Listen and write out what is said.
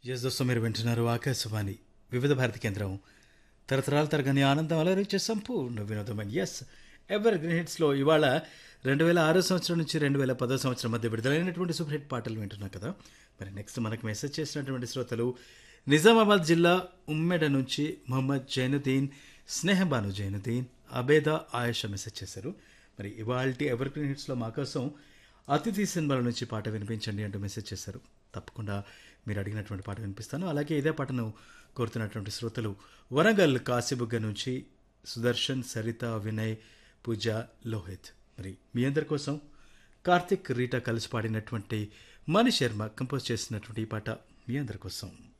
yes దోస్తో మీరు వింటున్నారు ఆకాశవాణి వివిధ భారతి కేంద్రం తరతరాల తరగని ఆనందం అలరించే సంపూర్ణ వినోదమైన ఎస్ ఎవర్ గ్రీన్ హిట్స్లో ఇవాళ రెండు వేల ఆరో సంవత్సరం నుంచి రెండు వేల పదో సంవత్సరం మధ్య విడుదలైనటువంటి సూపర్ హిట్ పాటలు వింటున్నాం కదా మరి నెక్స్ట్ మనకు మెసేజ్ చేసినటువంటి శ్రోతలు నిజామాబాద్ జిల్లా ఉమ్మెడ నుంచి మొహమ్మద్ జైనుద్దీన్ స్నేహబాను జైనుద్దీన్ అబేదా ఆయేషా మెసేజ్ చేశారు మరి ఇవాల్టి ఎవర్ గ్రీన్ హిట్స్లో మా కోసం అతిథి సినిమాల నుంచి పాట వినిపించండి అంటూ మెసేజ్ చేశారు తప్పకుండా మీరు అడిగినటువంటి పాట వినిపిస్తాను అలాగే ఇదే పాటను కోరుతున్నటువంటి శ్రోతలు వరంగల్ కాశీబుగ్గ నుంచి సుదర్శన్ సరిత వినయ్ పూజ లోహిత్ మరి మీ అందరి కోసం కార్తిక్ రీటా కలిసి పాడినటువంటి మణి శర్మ కంపోజ్ చేసినటువంటి ఈ పాట మీ అందరి కోసం